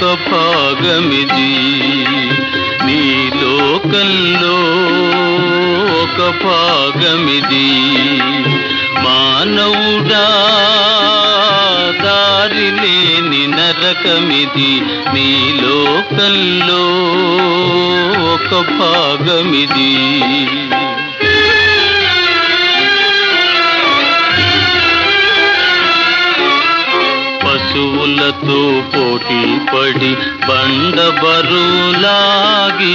భాగమిది నీ లోకంలో ఒక భాగమిది మానవుడా దారి లేని నరకమిది నీ లోకంలో ఒక భాగమిది పశువులతో పోటీ పడి బండ బరులాగి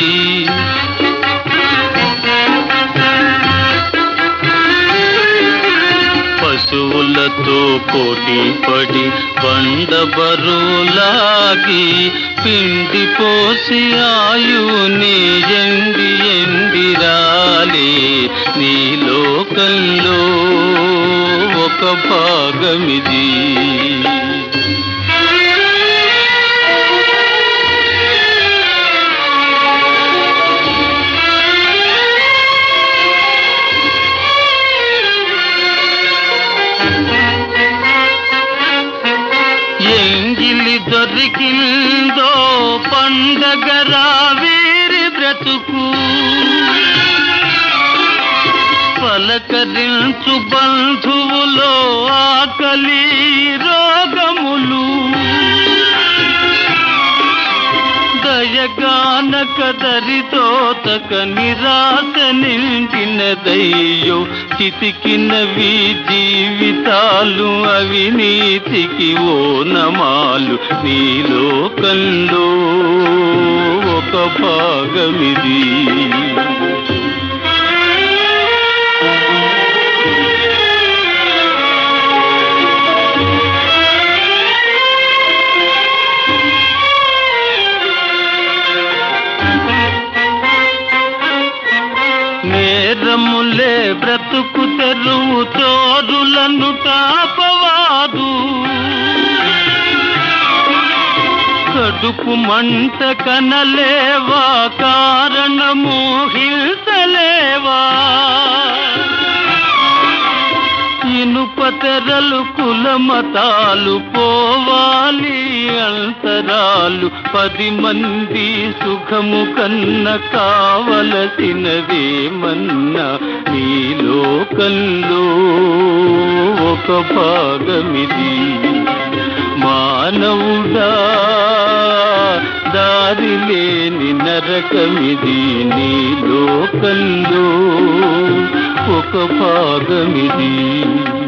పశువులతో పోటీ పడి బండ బరులాగి పిండి పోసి ఆయుని ఎండి ఎండిరాలే నీ లోకంలో ఒక భాగమిది ఎంగిలి దొరికిందో పండగరా వీరి బ్రతుకు పలకరించు బంధువులో ఆకలి రోగములు దయగానక దరితోతక నిరాశ నిండినదయ్యో చితికినవి జీవితాలు అవినీతికి ఓ నమాలు నీ లోకంలో ఒక భాగమిది నేరములే బ్రతుకు తెరువు చోరులను తాపవాదు కడుపు మంట కనలేవా కారణము హింసలేవా ఇనుప తెరలు కులమతాలు పోవాలి అంతరాలు పది మంది సుఖము కన్న కావలసినదేమన్నా నీ లోకంలో ఒక భాగమిది మానవుడా దారి లేని నరకమిది నీ లోకంలో ఒక భాగమిది